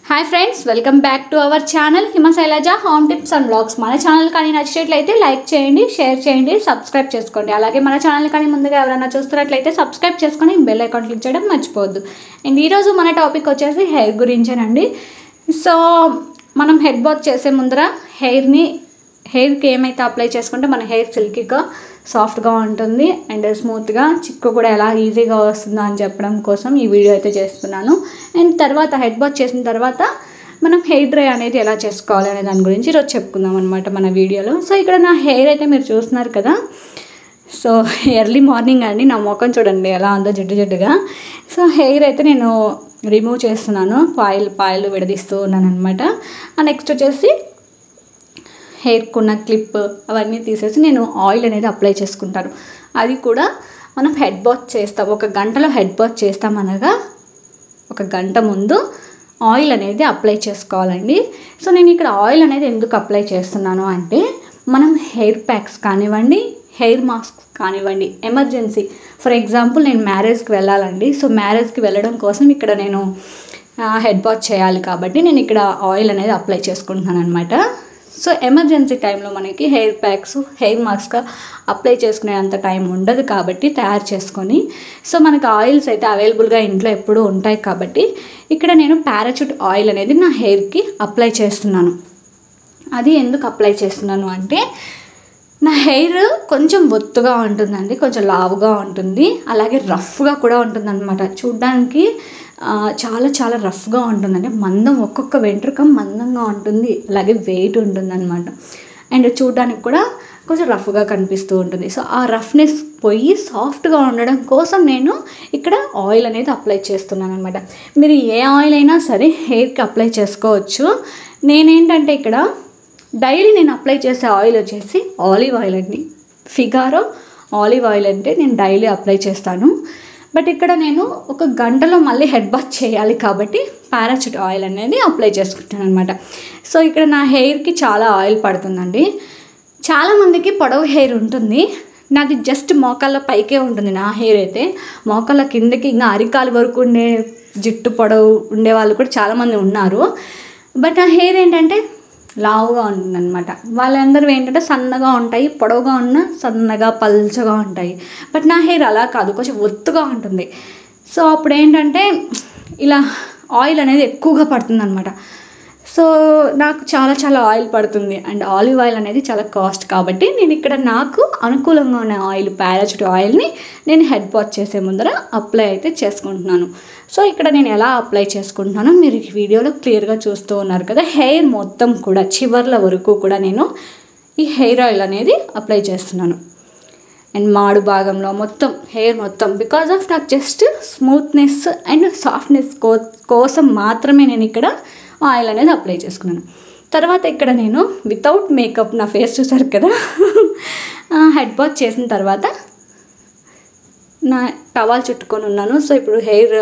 hi friends welcome back to our channel Himasailaja home tips and blogs మన channel కానీ నచ్చినట్లయితే like చేయండి share చేయండి సబ్స్క్రైబ్ చేసుకోండి అలాగే మన ఛానల్ కానీ ముందుగా ఎవరైనా చూస్తున్నట్లయితే సబ్స్క్రైబ్ చేసుకొని బెల్ ఐకాన్ క్లిక్ చేయడం మర్చిపోవద్దు అండ్ ఈరోజు మన టాపిక్ వచ్చేసి హెయిర్ గురించేనండి సో మనం హెడ్ బాత్ చేసే ముందర హెయిర్ని హెయిర్కి ఏమైతే అప్లై చేసుకుంటే మన హెయిర్ సిల్కీగా సాఫ్ట్గా ఉంటుంది అండ్ స్మూత్గా చిక్కు కూడా ఎలా ఈజీగా వస్తుందో అని చెప్పడం కోసం ఈ వీడియో అయితే చేస్తున్నాను అండ్ తర్వాత హెడ్ బాత్ చేసిన తర్వాత మనం హెయిర్ డ్రై అనేది ఎలా చేసుకోవాలి అనే దాని గురించి ఈరోజు చెప్పుకుందాం అనమాట మన వీడియోలో సో ఇక్కడ నా హెయిర్ అయితే మీరు చూస్తున్నారు కదా సో ఎర్లీ మార్నింగ్ అండి నా ముఖం చూడండి ఎలా ఉందో జిడ్డు జిడ్డుగా సో హెయిర్ అయితే నేను రిమూవ్ చేస్తున్నాను పాయిల్ పాయిల్ విడదీస్తూ ఉన్నాను అనమాట నెక్స్ట్ వచ్చేసి హెయిర్కి ఉన్న క్లిప్ అవన్నీ తీసేసి నేను ఆయిల్ అనేది అప్లై చేసుకుంటాను అది కూడా మనం హెడ్ బాత్ చేస్తాం ఒక గంటలో హెడ్ బాత్ చేస్తామనగా ఒక గంట ముందు ఆయిల్ అనేది అప్లై చేసుకోవాలండి సో నేను ఇక్కడ ఆయిల్ అనేది ఎందుకు అప్లై చేస్తున్నాను అంటే మనం హెయిర్ ప్యాక్స్ కానివ్వండి హెయిర్ మాస్క్ కానివ్వండి ఎమర్జెన్సీ ఫర్ ఎగ్జాంపుల్ నేను మ్యారేజ్కి వెళ్ళాలండి సో మ్యారేజ్కి వెళ్ళడం కోసం ఇక్కడ నేను హెడ్ బాత్ చేయాలి కాబట్టి నేను ఇక్కడ ఆయిల్ అనేది అప్లై చేసుకుంటున్నాను అనమాట సో ఎమర్జెన్సీ టైంలో మనకి hair packs hair mask apply చేసుకునే అంత టైం ఉండదు కాబట్టి తయారు చేసుకొని సో మనకి ఆయిల్స్ అయితే అవైలబుల్గా ఇంట్లో ఎప్పుడూ ఉంటాయి కాబట్టి ఇక్కడ నేను పారాచూట్ ఆయిల్ అనేది నా హెయిర్కి అప్లై చేస్తున్నాను అది ఎందుకు అప్లై చేస్తున్నాను అంటే నా హెయిర్ కొంచెం ఒత్తుగా ఉంటుందండి కొంచెం లావుగా ఉంటుంది అలాగే రఫ్గా కూడా ఉంటుంది అనమాట చూడ్డానికి చాలా చాలా రఫ్గా ఉంటుందండి మందం ఒక్కొక్క వెంట్రుక మందంగా ఉంటుంది అలాగే వెయిట్ ఉంటుంది అనమాట అండ్ చూడడానికి కూడా కొంచెం రఫ్గా కనిపిస్తూ ఉంటుంది సో ఆ రఫ్నెస్ పోయి సాఫ్ట్గా ఉండడం కోసం నేను ఇక్కడ ఆయిల్ అనేది అప్లై చేస్తున్నాను అనమాట మీరు ఏ ఆయిల్ అయినా సరే హెయిర్కి అప్లై చేసుకోవచ్చు నేనేంటంటే ఇక్కడ డైలీ నేను అప్లై చేసే ఆయిల్ వచ్చేసి ఆలివ్ ఆయిల్ అండి ఫిగారో ఆలివ్ ఆయిల్ అంటే నేను డైలీ అప్లై చేస్తాను బట్ ఇక్కడ నేను ఒక గంటలో మళ్ళీ హెడ్ బాత్ చేయాలి కాబట్టి పారాచూట్ ఆయిల్ అనేది అప్లై చేసుకుంటాను అనమాట సో ఇక్కడ నా హెయిర్కి చాలా ఆయిల్ పడుతుందండి చాలామందికి పొడవు హెయిర్ ఉంటుంది నాది జస్ట్ మోకాళ్ళ పైకే ఉంటుంది నా హెయిర్ అయితే మోకాళ్ళ కిందకి ఇంకా అరికాలు వరకు ఉండే జుట్టు పొడవు ఉండే వాళ్ళు కూడా చాలామంది ఉన్నారు బట్ నా హెయిర్ ఏంటంటే లావుగా ఉంటుందన్నమాట వాళ్ళందరూ ఏంటంటే సన్నగా ఉంటాయి పొడవుగా ఉన్న సన్నగా పల్చగా ఉంటాయి బట్ నా హెయిర్ అలా కాదు కొంచెం ఒత్తుగా ఉంటుంది సో అప్పుడు ఏంటంటే ఇలా ఆయిల్ అనేది ఎక్కువగా పడుతుంది అనమాట సో నాకు చాలా చాలా ఆయిల్ పడుతుంది అండ్ ఆలివ్ ఆయిల్ అనేది చాలా కాస్ట్ కాబట్టి నేను ఇక్కడ నాకు అనుకూలంగా ఉన్న ఆయిల్ పారాచూట్ ఆయిల్ని నేను హెడ్ బాత్ చేసే ముందర అప్లై అయితే చేసుకుంటున్నాను సో ఇక్కడ నేను ఎలా అప్లై చేసుకుంటున్నానో మీరు ఈ వీడియోలో క్లియర్గా చూస్తూ ఉన్నారు కదా హెయిర్ మొత్తం కూడా చివర్ల వరకు కూడా నేను ఈ హెయిర్ ఆయిల్ అనేది అప్లై చేస్తున్నాను అండ్ మాడు భాగంలో మొత్తం హెయిర్ మొత్తం బికాజ్ ఆఫ్ నాకు జస్ట్ స్మూత్నెస్ అండ్ సాఫ్ట్నెస్ కో కోసం మాత్రమే నేను ఇక్కడ ఆయిల్ అనేది అప్లై చేసుకున్నాను తర్వాత ఇక్కడ నేను వితౌట్ మేకప్ నా ఫేస్ చూసారు కదా హెడ్ బాత్ చేసిన తర్వాత నా టవాల్ చుట్టుకొని ఉన్నాను సో ఇప్పుడు హెయిర్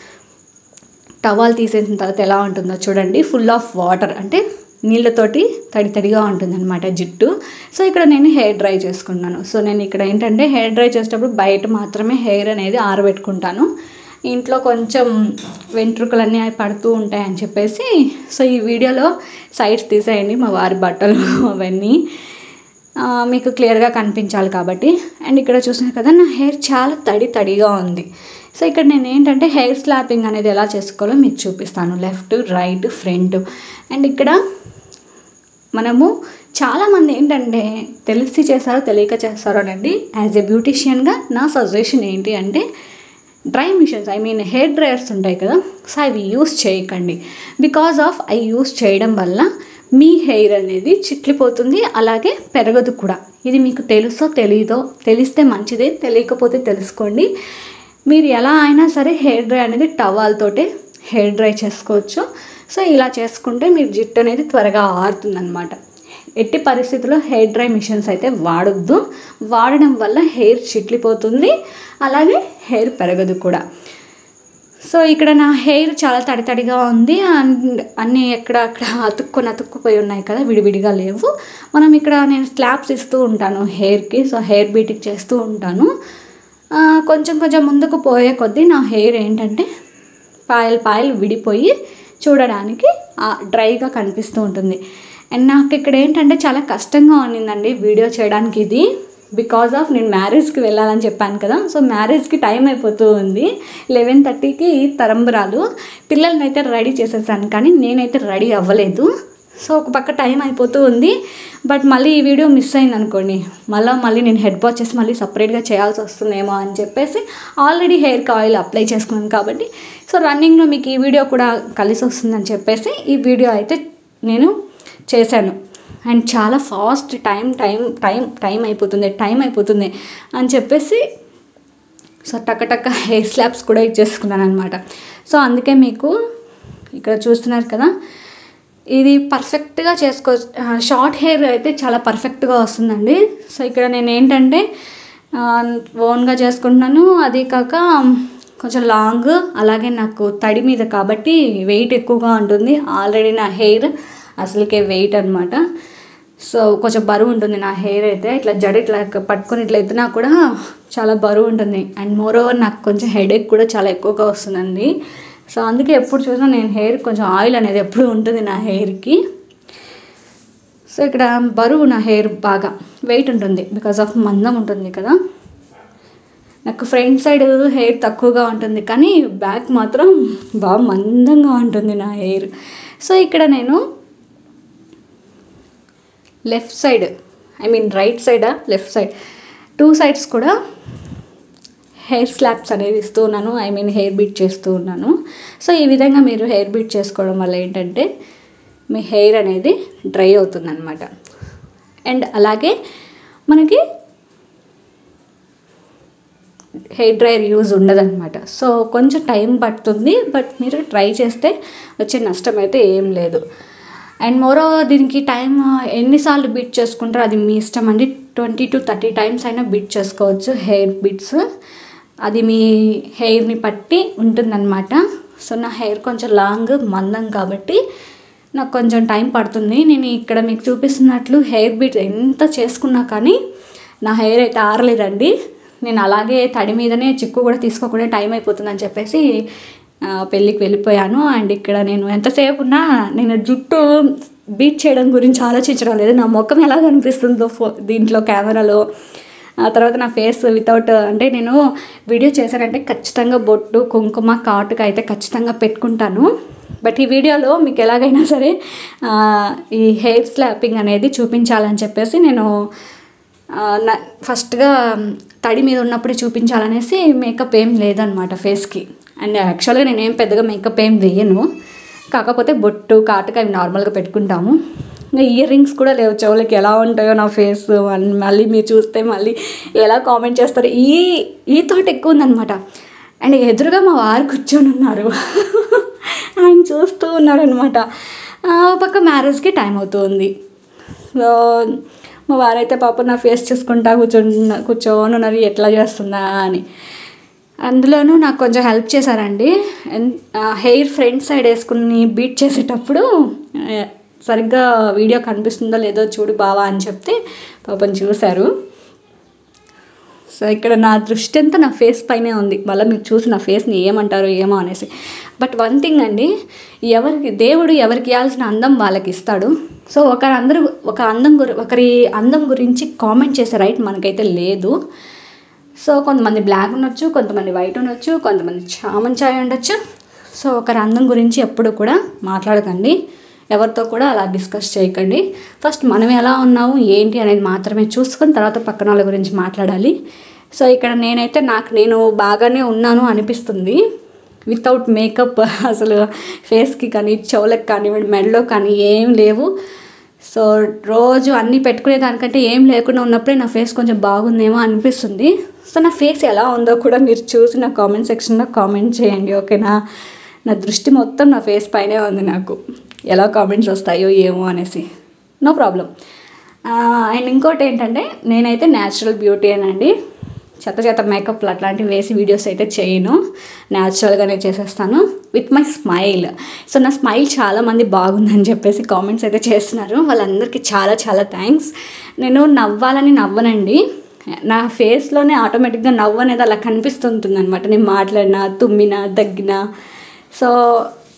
టవాల్ తీసేసిన తర్వాత ఎలా ఉంటుందో చూడండి ఫుల్ ఆఫ్ వాటర్ అంటే నీళ్ళతోటి తడి తడిగా ఉంటుందన్నమాట జుట్టు సో ఇక్కడ నేను హెయిర్ డ్రై చేసుకున్నాను సో నేను ఇక్కడ ఏంటంటే హెయిర్ డ్రై చేసేటప్పుడు బయట మాత్రమే హెయిర్ అనేది ఆరబెట్టుకుంటాను ఇంట్లో కొంచెం వెంట్రుకలన్నీ పడుతూ ఉంటాయని చెప్పేసి సో ఈ వీడియోలో సైడ్స్ తీసేయండి మా వారి బట్టలు అవన్నీ మీకు క్లియర్గా కనిపించాలి కాబట్టి అండ్ ఇక్కడ చూసాను కదా నా హెయిర్ చాలా తడి తడిగా ఉంది సో ఇక్కడ నేను ఏంటంటే హెయిర్ స్లాపింగ్ అనేది ఎలా చేసుకోవాలో మీకు చూపిస్తాను లెఫ్ట్ రైట్ ఫ్రంట్ అండ్ ఇక్కడ మనము చాలామంది ఏంటంటే తెలిసి చేస్తారో తెలియక చేస్తారో అండి యాజ్ ఎ బ్యూటిషియన్గా నా సజెషన్ ఏంటి అంటే dry machines I mean hair dryers ఉంటాయి కదా సో అవి యూస్ చేయకండి బికాజ్ ఆఫ్ అవి యూస్ చేయడం వల్ల మీ హెయిర్ అనేది చిట్లిపోతుంది అలాగే పెరగదు కూడా ఇది మీకు తెలుసో తెలీదో తెలిస్తే మంచిదే తెలియకపోతే తెలుసుకోండి మీరు ఎలా అయినా సరే హెయిర్ డ్రై అనేది టవాల్తోటే హెయిర్ డ్రై చేసుకోవచ్చు సో ఇలా చేసుకుంటే మీరు జుట్టు అనేది త్వరగా ఆరుతుందన్నమాట ఎట్టి పరిస్థితుల్లో హెయిర్ డ్రై మిషన్స్ అయితే వాడొద్దు వాడడం వల్ల హెయిర్ చిట్లిపోతుంది అలాగే హెయిర్ పెరగదు కూడా సో ఇక్కడ నా హెయిర్ చాలా తడి తడిగా ఉంది అండ్ అన్నీ ఎక్కడ అక్కడ అతుక్కొని అతుక్కుపోయి ఉన్నాయి కదా విడివిడిగా లేవు మనం ఇక్కడ నేను స్లాబ్స్ ఇస్తూ ఉంటాను హెయిర్కి సో హెయిర్ బీటింగ్ చేస్తూ ఉంటాను కొంచెం కొంచెం ముందుకు పోయే కొద్దీ నా హెయిర్ ఏంటంటే పాయలు పాయలు విడిపోయి చూడడానికి ఆ, డ్రైగా కనిపిస్తూ ఉంటుంది అండ్ నాకు ఇక్కడ ఏంటంటే చాలా కష్టంగా ఉన్నిందండి వీడియో చేయడానికి ఇది బికాజ్ ఆఫ్ నేను మ్యారేజ్కి వెళ్ళాలని చెప్పాను కదా సో మ్యారేజ్కి టైం అయిపోతూ ఉంది లెవెన్ థర్టీకి తరంబరాలు పిల్లల్ని అయితే రెడీ చేసేసాను కానీ నేనైతే రెడీ అవ్వలేదు సో ఒక పక్క టైం అయిపోతూ ఉంది బట్ మళ్ళీ ఈ వీడియో మిస్ అయింది అనుకోండి మళ్ళీ మళ్ళీ నేను హెడ్ బాత్ చేసి మళ్ళీ సపరేట్గా చేయాల్సి వస్తుందేమో అని చెప్పేసి ఆల్రెడీ హెయిర్కి ఆయిల్ అప్లై చేసుకున్నాను కాబట్టి సో రన్నింగ్లో మీకు ఈ వీడియో కూడా కలిసి వస్తుందని చెప్పేసి ఈ వీడియో అయితే నేను చేశాను అండ్ చాలా fast time time time time అయిపోతుంది టైం అయిపోతుంది అని చెప్పేసి సో టక్క టక్క హెయిర్ స్లాబ్స్ కూడా ఇచ్చేసుకున్నాను అనమాట సో అందుకే మీకు ఇక్కడ చూస్తున్నారు కదా ఇది పర్ఫెక్ట్గా చేసుకో షార్ట్ హెయిర్ అయితే చాలా పర్ఫెక్ట్గా వస్తుందండి సో ఇక్కడ నేను ఏంటంటే ఓన్గా చేసుకుంటున్నాను అది కాక కొంచెం లాంగ్ అలాగే నాకు తడి మీద కాబట్టి వెయిట్ ఎక్కువగా ఉంటుంది ఆల్రెడీ నా హెయిర్ అసలుకే వెయిట్ అనమాట సో కొంచెం బరువు ఉంటుంది నా హెయిర్ అయితే ఇట్లా జడ ఇట్లా పట్టుకొని ఇట్లా ఎత్తినా కూడా చాలా బరువు ఉంటుంది అండ్ మోర్ ఓవర్ నాకు కొంచెం హెడేక్ కూడా చాలా ఎక్కువగా వస్తుందండి సో అందుకే ఎప్పుడు చూసినా నేను హెయిర్ కొంచెం ఆయిల్ అనేది ఎప్పుడు ఉంటుంది నా హెయిర్కి సో ఇక్కడ బరువు నా హెయిర్ బాగా వెయిట్ ఉంటుంది బికాస్ ఆఫ్ మందం ఉంటుంది కదా నాకు ఫ్రంట్ సైడ్ హెయిర్ తక్కువగా ఉంటుంది కానీ బ్యాక్ మాత్రం బాగా మందంగా ఉంటుంది నా హెయిర్ సో ఇక్కడ నేను left side I mean right సైడా లెఫ్ట్ సైడ్ టూ సైడ్స్ కూడా హెయిర్ స్లాబ్స్ అనేది ఇస్తూ ఉన్నాను ఐ మీన్ హెయిర్ బీట్ చేస్తూ ఉన్నాను సో ఈ విధంగా మీరు హెయిర్ బీట్ చేసుకోవడం వల్ల ఏంటంటే మీ హెయిర్ అనేది డ్రై అవుతుందన్నమాట అండ్ అలాగే మనకి హెయిర్ డ్రైయర్ యూజ్ ఉండదన్నమాట సో కొంచెం టైం పడుతుంది బట్ మీరు ట్రై చేస్తే వచ్చే నష్టం అయితే ఏం లేదు అండ్ మోరో దీనికి టైం ఎన్నిసార్లు బీట్ చేసుకుంటారో అది మీ ఇష్టం అండి ట్వంటీ టు థర్టీ టైమ్స్ అయినా బీట్ చేసుకోవచ్చు హెయిర్ బీట్స్ అది మీ హెయిర్ని పట్టి ఉంటుందన్నమాట సో నా హెయిర్ కొంచెం లాంగ్ మందం కాబట్టి నాకు కొంచెం టైం పడుతుంది నేను ఇక్కడ మీకు చూపిస్తున్నట్లు హెయిర్ బీట్ ఎంత చేసుకున్నా కానీ నా హెయిర్ అయితే ఆరలేదండి నేను అలాగే తడి మీదనే చిక్కు కూడా తీసుకోకుండా టైం అయిపోతుందని చెప్పేసి ఆ, పెళ్ళికి వెళ్ళిపోయాను అండ్ ఇక్కడ నేను ఎంతసేపు ఉన్నా నేను జుట్టు బీట్ చేయడం గురించి ఆలోచించడం లేదు నా ముఖం ఎలా కనిపిస్తుందో ఫో దీంట్లో కెమెరాలో ఆ తర్వాత నా ఫేస్ వితౌట్ అంటే నేను వీడియో చేశానంటే ఖచ్చితంగా బొట్టు కుంకుమ కాటుక అయితే ఖచ్చితంగా పెట్టుకుంటాను బట్ ఈ వీడియోలో మీకు ఎలాగైనా సరే ఆ, ఈ హెయిర్ స్లాపింగ్ అనేది చూపించాలని చెప్పేసి నేను ఆ, నా ఫస్ట్గా తడి మీద ఉన్నప్పుడే చూపించాలనేసి మేకప్ ఏం లేదనమాట ఫేస్కి అండ్ యాక్చువల్గా నేనేం పెద్దగా మేకప్ ఏం వేయను కాకపోతే బొట్టు కాటుక అవి నార్మల్గా పెట్టుకుంటాము ఇంకా ఇయర్ రింగ్స్ కూడా లేవు చెవులకి ఎలా ఉంటాయో నా ఫేస్ అని మళ్ళీ మీరు చూస్తే మళ్ళీ ఎలా కామెంట్ చేస్తారు ఈ ఈ థాట్ ఎక్కువ ఉందన్నమాట అండ్ ఎదురుగా మా వారు కూర్చొని ఉన్నారు ఆయన చూస్తూ ఉన్నారనమాట పక్క మ్యారేజ్కి టైం అవుతుంది సో మా వారైతే పాప నా ఫేస్ చూసుకుంటా కూర్చొని కూర్చొని ఉన్నారు ఎట్లా చేస్తుందా అని అందులోనూ నాకు కొంచెం హెల్ప్ చేశారండి ఎన్- ఆ, హెయిర్ ఫ్రంట్ సైడ్ వేసుకుని బీట్ చేసేటప్పుడు ఆ, సరిగ్గా వీడియో కనిపిస్తుందో లేదో చూడు బావా అని చెప్తే పాపం చూశారు సో ఇక్కడ నా దృష్టి అంతా నా ఫేస్ పైనే ఉంది మళ్ళీ మీరు చూసి నా ఫేస్ని ఏమంటారో ఏమో అనేసి బట్ వన్ థింగ్ అండి ఎవరికి దేవుడు ఎవరికి ఇవ్వాల్సిన అందం వాళ్ళకి ఇస్తాడు సో ఒకరి అందరూ ఒక అందం గురి ఒకరి అందం గురించి కామెంట్ చేసే రైట్ మనకైతే లేదు సో కొంతమంది బ్లాక్ ఉండొచ్చు కొంతమంది వైట్ ఉండొచ్చు కొంతమంది చామన్ చాయ్ ఉండొచ్చు సో ఒకరి అందం గురించి ఎప్పుడు కూడా మాట్లాడకండి ఎవరితో కూడా అలా డిస్కస్ చేయకండి ఫస్ట్ మనం ఎలా ఉన్నాము ఏంటి అనేది మాత్రమే చూసుకొని తర్వాత పక్కన వాళ్ళ గురించి మాట్లాడాలి సో ఇక్కడ నేనైతే నాకు నేను బాగానే ఉన్నాను అనిపిస్తుంది వితౌట్ మేకప్ అసలు ఫేస్కి కానీ చెవులకు కానివ్వండి మెడలో కానీ ఏం లేవు సో రోజు అన్నీ పెట్టుకునే దానికంటే ఏం లేకుండా ఉన్నప్పుడే నా ఫేస్ కొంచెం బాగుందేమో అనిపిస్తుంది సో నా ఫేస్ ఎలా ఉందో కూడా మీరు చూసి నా కామెంట్ సెక్షన్లో కామెంట్ చేయండి ఓకేనా నా దృష్టి మొత్తం నా ఫేస్ పైనే ఉంది నాకు ఎలా కామెంట్స్ వస్తాయో ఏమో అనేసి నో ప్రాబ్లం అండ్ ఇంకోటి ఏంటంటే నేనైతే న్యాచురల్ బ్యూటీ అనండి చెత్త చెత్త మేకప్లు అట్లాంటివి వేసి వీడియోస్ అయితే చేయను న్యాచురల్గానే చేసేస్తాను విత్ మై స్మైల్ సో నా స్మైల్ చాలామంది బాగుందని చెప్పేసి కామెంట్స్ అయితే చేస్తున్నారు వాళ్ళందరికీ చాలా చాలా థ్యాంక్స్ నేను నవ్వాలని నవ్వనండి నా ఫేస్లోనే ఆటోమేటిక్గా నవ్వు అనేది అలా కనిపిస్తుంటుంది అనమాట నేను మాట్లాడినా తుమ్మినా దగ్గినా సో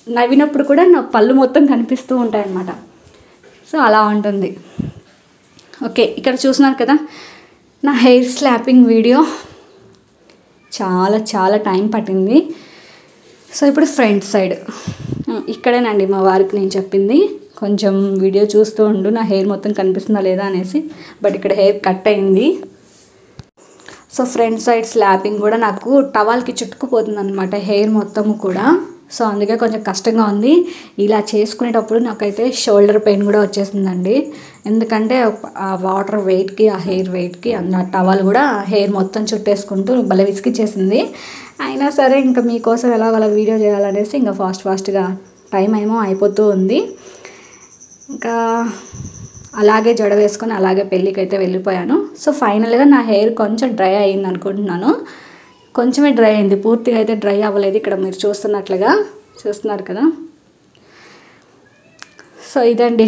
నవ్వినప్పుడు కూడా నా పళ్ళు మొత్తం కనిపిస్తూ ఉంటాయి అన్నమాట సో అలా ఉంటుంది ఓకే ఇక్కడ చూస్తున్నారు కదా నా హెయిర్ స్లాపింగ్ వీడియో చాలా చాలా టైం పట్టింది సో ఇప్పుడు ఫ్రంట్ సైడ్ ఇక్కడేనండి మా వారికి నేను చెప్పింది కొంచెం వీడియో చూస్తూ ఉండు నా హెయిర్ మొత్తం కనిపిస్తుందా లేదా అనేసి బట్ ఇక్కడ హెయిర్ కట్ అయింది సో ఫ్రంట్ సైడ్ స్లాపింగ్ కూడా నాకు టవాల్కి చుట్టుకుపోతుంది అనమాట హెయిర్ మొత్తము కూడా సో అందుకే కొంచెం కష్టంగా ఉంది ఇలా చేసుకునేటప్పుడు నాకైతే షోల్డర్ పెయిన్ కూడా వచ్చేసిందండి ఎందుకంటే ఆ వాటర్ వెయిట్కి ఆ హెయిర్ వెయిట్కి అన్న టవల్ కూడా హెయిర్ మొత్తం చుట్టేసుకుంటూ భలే విసిగిచ్చేసింది అయినా సరే ఇంకా మీకోసం ఎలా అలా వీడియో చేయాలనేసి ఇంకా ఫాస్ట్ ఫాస్ట్గా టైం ఏమో అయిపోతూ ఉంది ఇంకా అలాగే జడ వేసుకొని అలాగే పెళ్ళికి అయితే వెళ్ళిపోయాను సో ఫైనల్గా నా హెయిర్ కొంచెం డ్రై అయింది అనుకుంటున్నాను కొంచెమే డ్రై అయింది పూర్తిగా అయితే డ్రై అవ్వలేదు ఇక్కడ మీరు చూస్తున్నట్లుగా చూస్తున్నారు కదా సో ఇదండి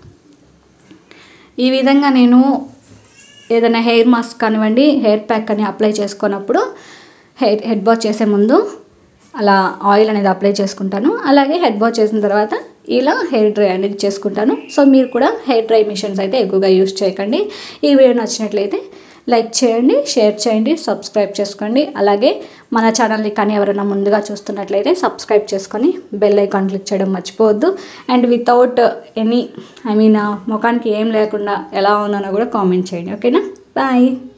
ఈ విధంగా నేను ఏదైనా హెయిర్ మాస్క్ కానివ్వండి హెయిర్ ప్యాక్ అని అప్లై చేసుకున్నప్పుడు హెయిర్ హెడ్ బాత్ చేసే ముందు అలా ఆయిల్ అనేది అప్లై చేసుకుంటాను అలాగే హెడ్ బాత్ చేసిన తర్వాత ఇలా హెయిర్ డ్రై అనేది చేసుకుంటాను సో మీరు కూడా హెయిర్ డ్రై మిషన్స్ అయితే ఎక్కువగా యూస్ చేయకండి ఈ వీడియో నచ్చినట్లయితే లైక్ చేయండి షేర్ చేయండి సబ్స్క్రైబ్ చేసుకోండి అలాగే మన ఛానల్ని కానీ ఎవరైనా ముందుగా చూస్తున్నట్లయితే సబ్స్క్రైబ్ చేసుకొని బెల్ ఐకాన్ క్లిక్ చేయడం మర్చిపోవద్దు and without any I mean ముఖానికి ఏం లేకుండా ఎలా ఉన్నానో కూడా కామెంట్ చేయండి ఓకేనా బాయ్